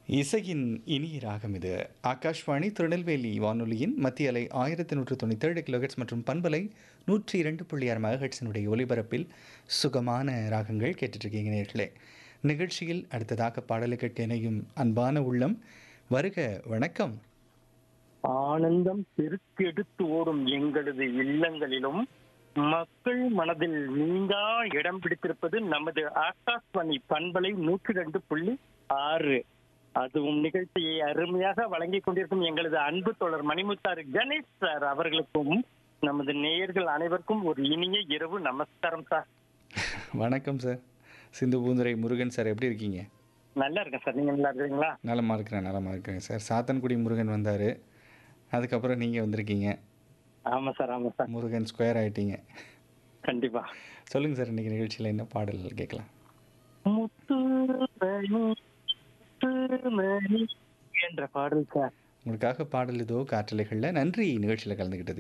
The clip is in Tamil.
இசையின் இனிய ராகம் இது ஆகாஷ்வாணி திருநெல்வேலி வானொலியின் மத்திய அலை ஆயிரத்தி நூற்று தொண்ணூற்றேழு கிலோஹெட்ஸ் மற்றும் பண்பலை நூற்றி இரண்டு புள்ளி ஆறு மெகாஹெட்ஸினுடைய ஒலிபரப்பில் சுகமான ராகங்கள் கேட்டுட்ருக்கீங்க நேர்களே நிகழ்ச்சியில் அடுத்ததாக பாடலை கேட்க இணையும் அன்பான உள்ளம் வருக வணக்கம் ஆனந்தம் பெருக்கெடுத்து ஓடும் எங்களது இல்லங்களிலும் மக்கள் மனதில் நீங்கா இடம் பிடித்திருப்பது நமது ஆகாஷ்வாணி பண்பலை நூற்றி ரெண்டு புள்ளி ஆறு அதுவும் நிகழ்ச்சியை அருமையாக வழங்கிக் கொண்டிருக்கும் எங்களது அன்பு தோழர் மணிமுத்தாறு கணேஷ் சார் அவர்களுக்கும் நமது நேயர்கள் அனைவருக்கும் ஒரு இனிய இரவு நமஸ்காரம் சார் வணக்கம் சார் சிந்து பூந்துரை முருகன் சார் எப்படி இருக்கீங்க நல்லா இருக்கேன் சார் நீங்க நல்லா இருக்கிறீங்களா நலமாக இருக்கிறேன் நலமாக இருக்கிறேன் சார் சாத்தன்குடி முருகன் வந்தார் அதுக்கப்புறம் நீங்கள் வந்திருக்கீங்க ஆமா சார் ஆமா சார் முருகன் ஸ்கொயர் ஆயிட்டீங்க கண்டிப்பா சொல்லுங்கள் சார் இன்றைக்கி நிகழ்ச்சியில் என்ன பாடல் கேட்கலாம் முத்துமணி முத்துமணி என்ற பாடல் சார் உங்களுக்காக பாடல் இதோ காற்றலைகளில் நன்றி நிகழ்ச்சியில் கலந்துக்கிட்டது